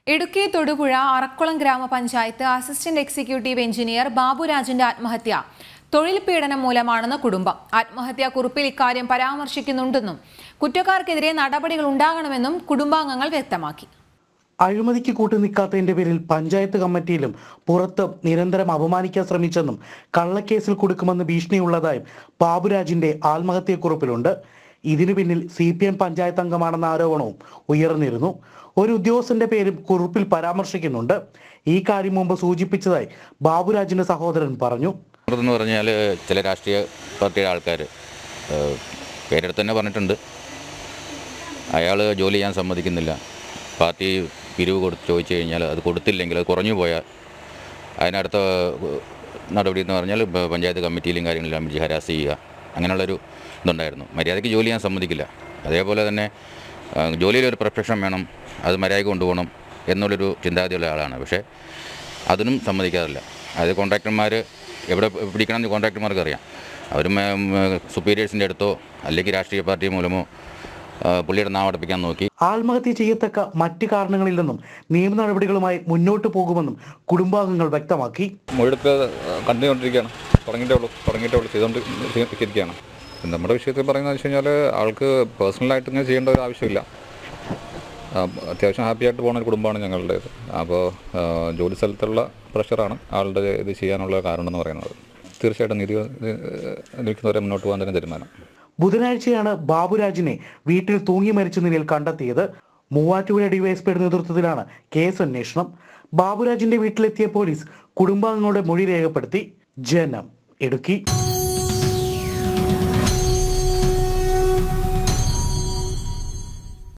ഇടുക്കി തൊടുപുഴ അറക്കുളം ഗ്രാമപഞ്ചായത്ത് assistant executive engineer ബാബുരാജിന്റെ ആത്മഹത്യ തൊഴിൽ പീഡനം മൂലമാണെന്ന് കുടുംബം ആത്മഹത്യാ കുറിപ്പിൽ ഇക്കാര്യം പരാമർശിക്കുന്നുണ്ടെന്നും കുറ്റക്കാർക്കെതിരെ നടപടികൾ ഉണ്ടാകണമെന്നും കുടുംബാംഗങ്ങൾ വ്യക്തമാക്കി അഴിമതിക്ക് കൂട്ടു നിൽക്കാത്തതിന്റെ പേരിൽ പഞ്ചായത്ത് കമ്മിറ്റിയിലും പുറത്തും നിരന്തരം അപമാനിക്കാൻ ശ്രമിച്ചെന്നും കള്ളക്കേസിൽ കൊടുക്കുമെന്ന് ഭീഷണിയുള്ളതായും ബാബുരാജിന്റെ ആത്മഹത്യക്കുറിപ്പിലുണ്ട് ഇതിനു പിന്നിൽ സി പി എം പഞ്ചായത്ത് അംഗമാണെന്ന ആരോപണവും ഉയർന്നിരുന്നു ഒരു ഉദ്യോഗസ്ഥന്റെ പേരും കുറിപ്പിൽ പരാമർശിക്കുന്നുണ്ട് ഈ കാര്യം മുമ്പ് സൂചിപ്പിച്ചതായി ബാബുരാജിന്റെ സഹോദരൻ പറഞ്ഞു എന്ന് പറഞ്ഞാൽ ചില രാഷ്ട്രീയ പാർട്ടിയുടെ ആൾക്കാർ പേരെടുത്ത് തന്നെ പറഞ്ഞിട്ടുണ്ട് അയാൾ ജോലി ചെയ്യാൻ സമ്മതിക്കുന്നില്ല പാർട്ടി പിരിവ് കൊടുത്ത് ചോദിച്ചു കഴിഞ്ഞാൽ അത് കൊടുത്തില്ലെങ്കിൽ അത് കുറഞ്ഞു പോയാൽ അതിനടുത്ത ഏഹ്, നടപടി എന്ന് പറഞ്ഞാൽ പ- പഞ്ചായത്ത് കമ്മിറ്റിയിലും കാര്യങ്ങളിലും പിടിച്ച് ഹരാസ് ചെയ്യുക അങ്ങനെയുള്ളൊരു ഇതുണ്ടായിരുന്നു മര്യാദയ്ക്ക് ജോലി ചെയ്യാൻ സമ്മതിക്കില്ല അതേപോലെ തന്നെ ആ, ജോലിയിലൊരു പ്രൊഫഷൻ വേണം അത് മര്യാദയ്ക്ക് കൊണ്ടുപോകണം എന്നുള്ളൊരു ചിന്താഗതിയുള്ള ആളാണ് പക്ഷേ അതിനും സമ്മതിക്കാറില്ല അത് കോൺട്രാക്ടർമാർ എവിടെ പിടിക്കണമെന്ന് കോൺട്രാക്ടർമാർക്ക് അറിയാം അവരും സുപ്പീരിയേഴ്സിൻ്റെ അടുത്തോ അല്ലെങ്കിൽ രാഷ്ട്രീയ പാർട്ടി മൂലമോ ആ, പുള്ളിയുടെ നാവടപ്പിക്കാൻ നോക്കി ആത്മഹത്യ ചെയ്യത്തക്ക മറ്റ് കാരണങ്ങളില്ലെന്നും നിയമ നടപടികളുമായി മുന്നോട്ട് പോകുമെന്നും കുടുംബാംഗങ്ങൾ വ്യക്തമാക്കി മൊഴിയെടുപ്പ് കണ്ടുകൊണ്ടിരിക്കുകയാണ് തുടങ്ങിയിട്ടേ ഉള്ളൂ തുടങ്ങിയിട്ടേ ഉള്ളൂ ചെയ്തുകൊണ്ട് ഇരിക്കുകയാണ് നമ്മുടെ വിഷയത്തിൽ പറയുന്നത് വെച്ച് കഴിഞ്ഞാൽ ആൾക്ക് പേഴ്സണലായിട്ട് ഇങ്ങനെ ചെയ്യേണ്ട ഒരു ആവശ്യമില്ല ആ, അത്യാവശ്യം ഹാപ്പി ആയിട്ട് പോകുന്ന ഒരു കുടുംബമാണ് ഞങ്ങളുടേത് അപ്പോൾ ആ, ജോലി സ്ഥലത്തുള്ള പ്രഷറാണ് ആളുടെ ഇത് ചെയ്യാനുള്ള കാരണം എന്ന് പറയുന്നത് തീർച്ചയായിട്ടും നീതി ലഭിക്കുന്നവരെ മുന്നോട്ട് പോകാൻ തന്നെ തീരുമാനം ബുധനാഴ്ചയാണ് ബാബുരാജിനെ വീട്ടിൽ തൂങ്ങി മരിച്ച നിലയിൽ കണ്ടെത്തിയത് മൂവാറ്റുപുഴ ഡിവൈഎസ്പിയുടെ നേതൃത്വത്തിലാണ് കേസ് അന്വേഷണം ബാബുരാജിന്റെ വീട്ടിലെത്തിയ പോലീസ് കുടുംബാംഗങ്ങളുടെ മൊഴി രേഖപ്പെടുത്തി ജനം ഇടുക്കി